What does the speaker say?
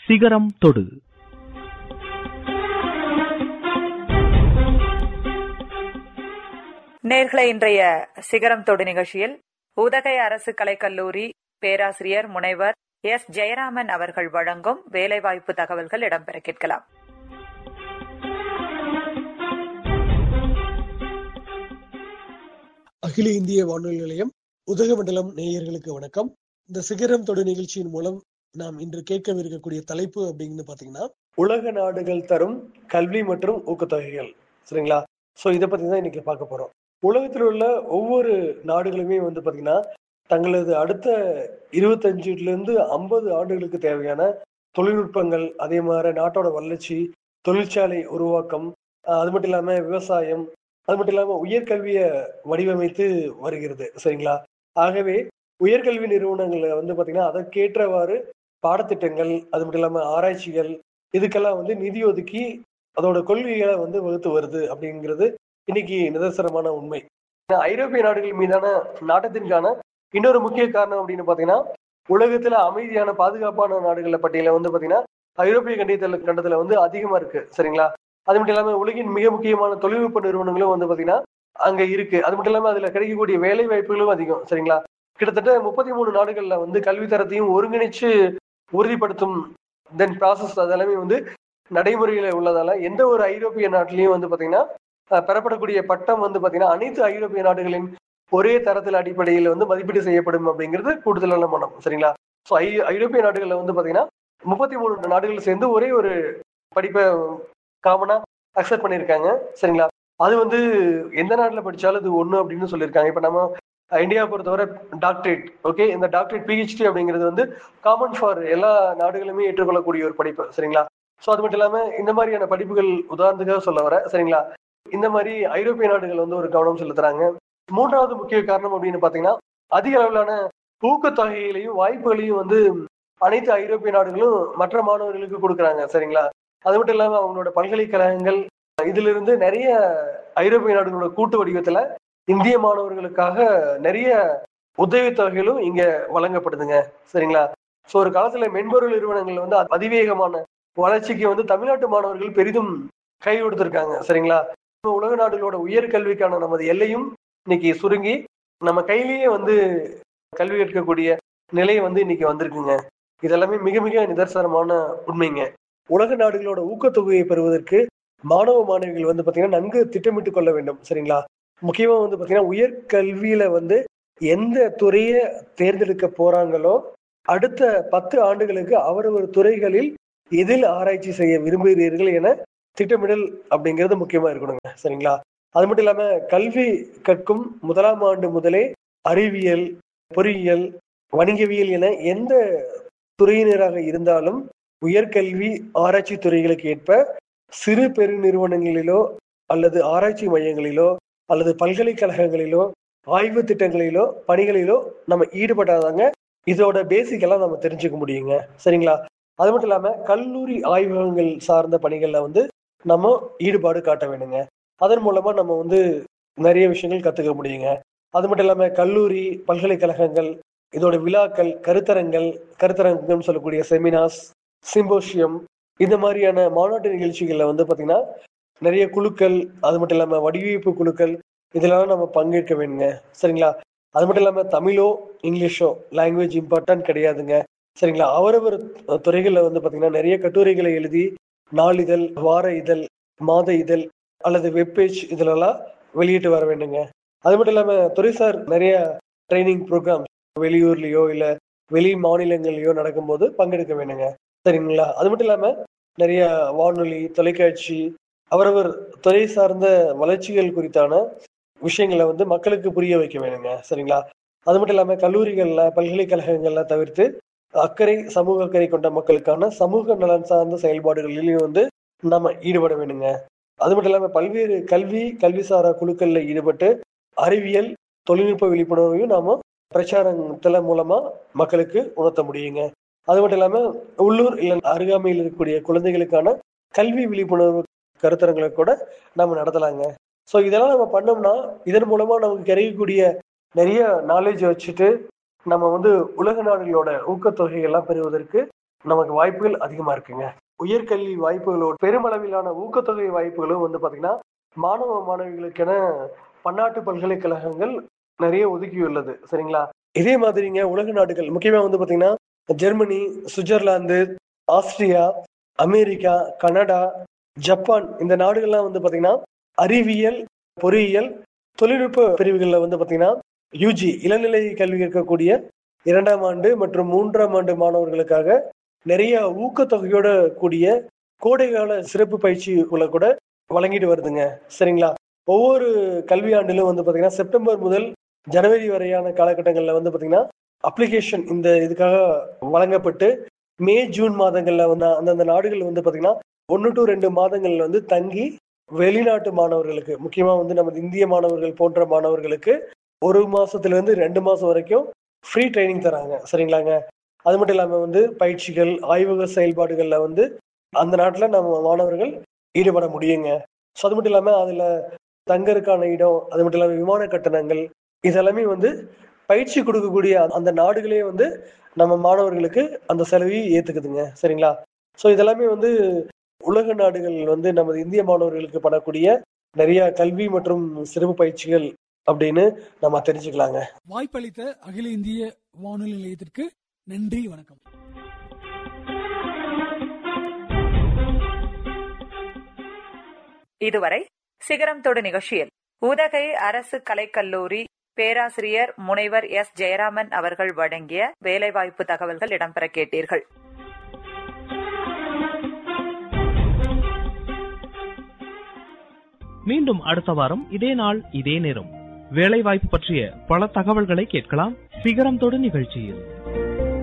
சிகரம் தொடு நேர்களை இன்றைய சிகரம் தொடு நிகழ்ச்சியில் உதகை அரசு கலைக்கல்லூரி பேராசிரியர் முனைவர் எஸ் ஜெயராமன் அவர்கள் வழங்கும் வேலைவாய்ப்பு தகவல்கள் இடம்பெற கேட்கலாம் அகில இந்திய வானொலி நிலையம் உதகமண்டலம் நேயர்களுக்கு வணக்கம் இந்த சிகரம் தொடு நிகழ்ச்சியின் மூலம் நாம் இன்று கேட்கவிருக்கக்கூடிய தலைப்பு அப்படின்னு பாத்தீங்கன்னா உலக நாடுகள் தரும் கல்வி மற்றும் ஊக்கத்தொகைகள் சரிங்களா சோ இதை பத்தி தான் இன்னைக்கு பார்க்க போறோம் உலகத்தில் உள்ள ஒவ்வொரு நாடுகளுமே வந்து பாத்தீங்கன்னா தங்களது அடுத்த இருபத்தஞ்சுல இருந்து ஐம்பது ஆண்டுகளுக்கு தேவையான தொழில்நுட்பங்கள் அதே மாதிரி நாட்டோட வளர்ச்சி தொழிற்சாலை உருவாக்கம் அது மட்டும் இல்லாம விவசாயம் அது மட்டும் இல்லாம உயர்கல்வியை வடிவமைத்து வருகிறது சரிங்களா ஆகவே உயர்கல்வி நிறுவனங்கள்ல வந்து பாத்தீங்கன்னா அதற்கேற்றவாறு பாடத்திட்டங்கள் அது மட்டும் இல்லாம ஆராய்ச்சிகள் இதுக்கெல்லாம் வந்து நிதி ஒதுக்கி அதோட கொள்கைகளை வந்து வகுத்து வருது அப்படிங்கிறது இன்னைக்கு நிதர்சனமான உண்மை ஐரோப்பிய நாடுகள் மீதான நாட்டத்திற்கான இன்னொரு முக்கிய காரணம் அப்படின்னு பாத்தீங்கன்னா உலகத்துல அமைதியான பாதுகாப்பான நாடுகள் பட்டியல வந்து பாத்தீங்கன்னா ஐரோப்பிய கண்டியத்துல கண்டத்துல வந்து அதிகமா இருக்கு சரிங்களா அது மட்டும் இல்லாம உலகின் மிக முக்கியமான தொழில்நுட்ப நிறுவனங்களும் வந்து பாத்தீங்கன்னா அங்க இருக்கு அது மட்டும் இல்லாம அதுல கிடைக்கக்கூடிய வேலை வாய்ப்புகளும் அதிகம் சரிங்களா கிட்டத்தட்ட முப்பத்தி மூணு நாடுகள்ல வந்து கல்வி தரத்தையும் ஒருங்கிணைச்சு உறுதிப்படுத்தும் தென் ப்ராசஸ் அதெல்லாமே வந்து நடைமுறையில உள்ளதால எந்த ஒரு ஐரோப்பிய நாட்டிலையும் வந்து பாத்தீங்கன்னா பெறப்படக்கூடிய பட்டம் வந்து பாத்தீங்கன்னா அனைத்து ஐரோப்பிய நாடுகளின் ஒரே தரத்தில் அடிப்படையில் வந்து மதிப்பீடு செய்யப்படும் அப்படிங்கிறது கூடுதலான மனம் சரிங்களா ஸோ ஐ ஐரோப்பிய நாடுகள்ல வந்து பாத்தீங்கன்னா முப்பத்தி மூணு நாடுகள் சேர்ந்து ஒரே ஒரு படிப்பை காமனா அக்செப்ட் பண்ணியிருக்காங்க சரிங்களா அது வந்து எந்த நாட்டில் படிச்சாலும் அது ஒண்ணு அப்படின்னு சொல்லியிருக்காங்க இப்ப நம்ம இந்தியா பொறுத்தவரை டாக்டரேட் ஓகே இந்த டாக்டரேட் பிஹெச்டி அப்படிங்கிறது வந்து காமன் ஃபார் எல்லா நாடுகளுமே ஏற்றுக்கொள்ளக்கூடிய ஒரு படிப்பு சரிங்களா ஸோ அது மட்டும் இல்லாம இந்த மாதிரியான படிப்புகள் உதாரணத்துக்காக சொல்ல வர சரிங்களா இந்த மாதிரி ஐரோப்பிய நாடுகள் வந்து ஒரு கவனம் செலுத்துறாங்க மூன்றாவது முக்கிய காரணம் அப்படின்னு பாத்தீங்கன்னா அதிக அளவிலான ஊக்கத்தொகைகளையும் வாய்ப்புகளையும் வந்து அனைத்து ஐரோப்பிய நாடுகளும் மற்ற மாணவர்களுக்கு கொடுக்குறாங்க சரிங்களா அது மட்டும் இல்லாம அவங்களோட பல்கலைக்கழகங்கள் இதுல இருந்து நிறைய ஐரோப்பிய நாடுகளோட கூட்டு வடிவத்துல இந்திய மாணவர்களுக்காக நிறைய உதவித்தொகைகளும் இங்க வழங்கப்படுதுங்க சரிங்களா ஸோ ஒரு காலத்துல மென்பொருள் நிறுவனங்கள் வந்து அதிவேகமான வளர்ச்சிக்கு வந்து தமிழ்நாட்டு மாணவர்கள் பெரிதும் கை கொடுத்திருக்காங்க சரிங்களா உலக நாடுகளோட உயர்கல்விக்கான நமது எல்லையும் இன்னைக்கு சுருங்கி நம்ம கையிலேயே வந்து கல்வி கற்கக்கூடிய நிலை வந்து இன்னைக்கு வந்திருக்குங்க இதெல்லாமே மிக மிக நிதர்சனமான உண்மைங்க உலக நாடுகளோட ஊக்கத்தொகையை பெறுவதற்கு மாணவ மாணவிகள் வந்து பாத்தீங்கன்னா நன்கு திட்டமிட்டு கொள்ள வேண்டும் சரிங்களா முக்கியமா வந்து பாத்தீங்கன்னா உயர்கல்வியில வந்து எந்த துறையை தேர்ந்தெடுக்க போறாங்களோ அடுத்த பத்து ஆண்டுகளுக்கு அவரவர் துறைகளில் எதில் ஆராய்ச்சி செய்ய விரும்புகிறீர்கள் என திட்டமிடல் அப்படிங்கிறது முக்கியமா இருக்கணுங்க சரிங்களா அது மட்டும் இல்லாம கல்வி கற்கும் முதலாம் ஆண்டு முதலே அறிவியல் பொறியியல் வணிகவியல் என எந்த துறையினராக இருந்தாலும் உயர்கல்வி ஆராய்ச்சி துறைகளுக்கு ஏற்ப சிறு பெரு நிறுவனங்களிலோ அல்லது ஆராய்ச்சி மையங்களிலோ அல்லது பல்கலைக்கழகங்களிலோ ஆய்வு திட்டங்களிலோ பணிகளிலோ நம்ம ஈடுபட்டாதாங்க இதோட பேசிக் எல்லாம் நம்ம தெரிஞ்சுக்க முடியுங்க சரிங்களா அது மட்டும் இல்லாம கல்லூரி ஆய்வகங்கள் சார்ந்த பணிகள்ல வந்து நம்ம ஈடுபாடு காட்ட வேணுங்க அதன் மூலமா நம்ம வந்து நிறைய விஷயங்கள் கத்துக்க முடியுங்க அது மட்டும் இல்லாம கல்லூரி பல்கலைக்கழகங்கள் இதோட விழாக்கள் கருத்தரங்கள் கருத்தரங்கம் சொல்லக்கூடிய செமினார்ஸ் சிம்போசியம் இந்த மாதிரியான மாநாட்டு நிகழ்ச்சிகள்ல வந்து பாத்தீங்கன்னா நிறைய குழுக்கள் அது மட்டும் இல்லாம வடிவமைப்பு குழுக்கள் இதெல்லாம் நம்ம பங்கேற்க வேணுங்க சரிங்களா அது மட்டும் இல்லாம தமிழோ இங்கிலீஷோ லாங்குவேஜ் இம்பார்ட்டன்ட் கிடையாதுங்க சரிங்களா அவரவர் துறைகள்ல வந்து பாத்தீங்கன்னா நிறைய கட்டுரைகளை எழுதி நாளிதழ் வார இதழ் மாத இதழ் அல்லது வெப்பேஜ் இதுலலாம் வெளியிட்டு வர வேண்டுங்க அது மட்டும் இல்லாம துறைசார் நிறைய ட்ரைனிங் ப்ரோக்ராம் வெளியூர்லயோ இல்ல வெளி மாநிலங்கள்லயோ நடக்கும்போது பங்கெடுக்க வேணுங்க சரிங்களா அது மட்டும் இல்லாம நிறைய வானொலி தொலைக்காட்சி அவரவர் துறை சார்ந்த வளர்ச்சிகள் குறித்தான விஷயங்களை வந்து மக்களுக்கு புரிய வைக்க வேணுங்க சரிங்களா அது மட்டும் இல்லாம கல்லூரிகள்ல பல்கலைக்கழகங்கள்ல தவிர்த்து அக்கறை சமூக அக்கறை கொண்ட மக்களுக்கான சமூக நலன் சார்ந்த செயல்பாடுகளிலையும் வந்து நம்ம ஈடுபட வேணுங்க அது மட்டும் இல்லாம பல்வேறு கல்வி கல்விசாரா குழுக்கள்ல ஈடுபட்டு அறிவியல் தொழில்நுட்ப விழிப்புணர்வையும் நாம பிரச்சாரத்துல மூலமா மக்களுக்கு உணர்த்த முடியுங்க அது மட்டும் இல்லாம உள்ளூர் இல்ல அருகாமையில் இருக்கக்கூடிய குழந்தைகளுக்கான கல்வி விழிப்புணர்வு கருத்தரங்களை கூட நம்ம நடத்தலாங்க ஸோ இதெல்லாம் நம்ம பண்ணோம்னா இதன் மூலமா நமக்கு கிடைக்கக்கூடிய நிறைய நாலேஜ் வச்சுட்டு நம்ம வந்து உலக நாடுகளோட ஊக்கத்தொகை எல்லாம் பெறுவதற்கு நமக்கு வாய்ப்புகள் அதிகமா இருக்குங்க உயர்கல்வி வாய்ப்புகளோட பெருமளவிலான ஊக்கத்தொகை வாய்ப்புகளும் வந்து பாத்தீங்கன்னா மாணவ மாணவிகளுக்கென பன்னாட்டு பல்கலைக்கழகங்கள் நிறைய ஒதுக்கியுள்ளது சரிங்களா இதே மாதிரிங்க உலக நாடுகள் முக்கியமா வந்து பாத்தீங்கன்னா Germany Switzerland Austria America Canada Japan இந்த நாடுகள்லாம் வந்து பாத்தீங்கன்னா அறிவியல் பொறியியல் தொழில்நுட்ப பிரிவுகளில் வந்து பாத்தீங்கன்னா யூஜி இளநிலை கல்வி இருக்கக்கூடிய இரண்டாம் ஆண்டு மற்றும் மூன்றாம் ஆண்டு மாணவர்களுக்காக நிறைய ஊக்கத்தொகையோட கூடிய கோடைகால சிறப்பு பயிற்சிகளை கூட வழங்கிட்டு வருதுங்க சரிங்களா ஒவ்வொரு கல்வியாண்டிலும் வந்து பாத்தீங்கன்னா செப்டம்பர் முதல் ஜனவரி வரையான காலகட்டங்களில் வந்து பாத்தீங்கன்னா அப்ளிகேஷன் இந்த இதுக்காக வழங்கப்பட்டு மே ஜூன் மாதங்கள்ல வந்து அந்தந்த நாடுகள் வந்து பாத்தீங்கன்னா ஒன்று டு ரெண்டு மாதங்கள்ல வந்து தங்கி வெளிநாட்டு மாணவர்களுக்கு முக்கியமா வந்து நமது இந்திய மாணவர்கள் போன்ற மாணவர்களுக்கு ஒரு மாசத்துல இருந்து ரெண்டு மாசம் வரைக்கும் ஃப்ரீ ட்ரைனிங் தராங்க சரிங்களாங்க அது மட்டும் இல்லாம வந்து பயிற்சிகள் ஆய்வக செயல்பாடுகள்ல வந்து அந்த நாட்டுல நம்ம மாணவர்கள் ஈடுபட முடியுங்க ஸோ அது மட்டும் இல்லாம அதுல தங்கறதுக்கான இடம் அது மட்டும் இல்லாம விமான கட்டணங்கள் இதெல்லாமே வந்து பயிற்சி கொடுக்கக்கூடிய அந்த நாடுகளே வந்து நம்ம மாணவர்களுக்கு அந்த செலவையும் ஏத்துக்குதுங்க சரிங்களா ஸோ இதெல்லாமே வந்து உலக நாடுகள் வந்து நமது இந்திய மாணவர்களுக்கு பண்ணக்கூடிய நிறைய கல்வி மற்றும் சிறப்பு பயிற்சிகள் அப்படின்னு நம்ம தெரிஞ்சுக்கலாங்க வாய்ப்பளித்த அகில இந்திய வானொலி நிலையத்திற்கு நன்றி வணக்கம் இதுவரை சிகரம் தொடு நிகழ்ச்சியில் உதகை அரசு கலைக்கல்லூரி பேராசிரியர் முனைவர் எஸ் ஜெயராமன் அவர்கள் வழங்கிய வேலைவாய்ப்பு தகவல்கள் இடம்பெற கேட்டீர்கள் மீண்டும் அடுத்த வாரம் இதே நாள் இதே நேரம் வேலைவாய்ப்பு பற்றிய பல தகவல்களை கேட்கலாம் சிகரம் தொடு நிகழ்ச்சியில்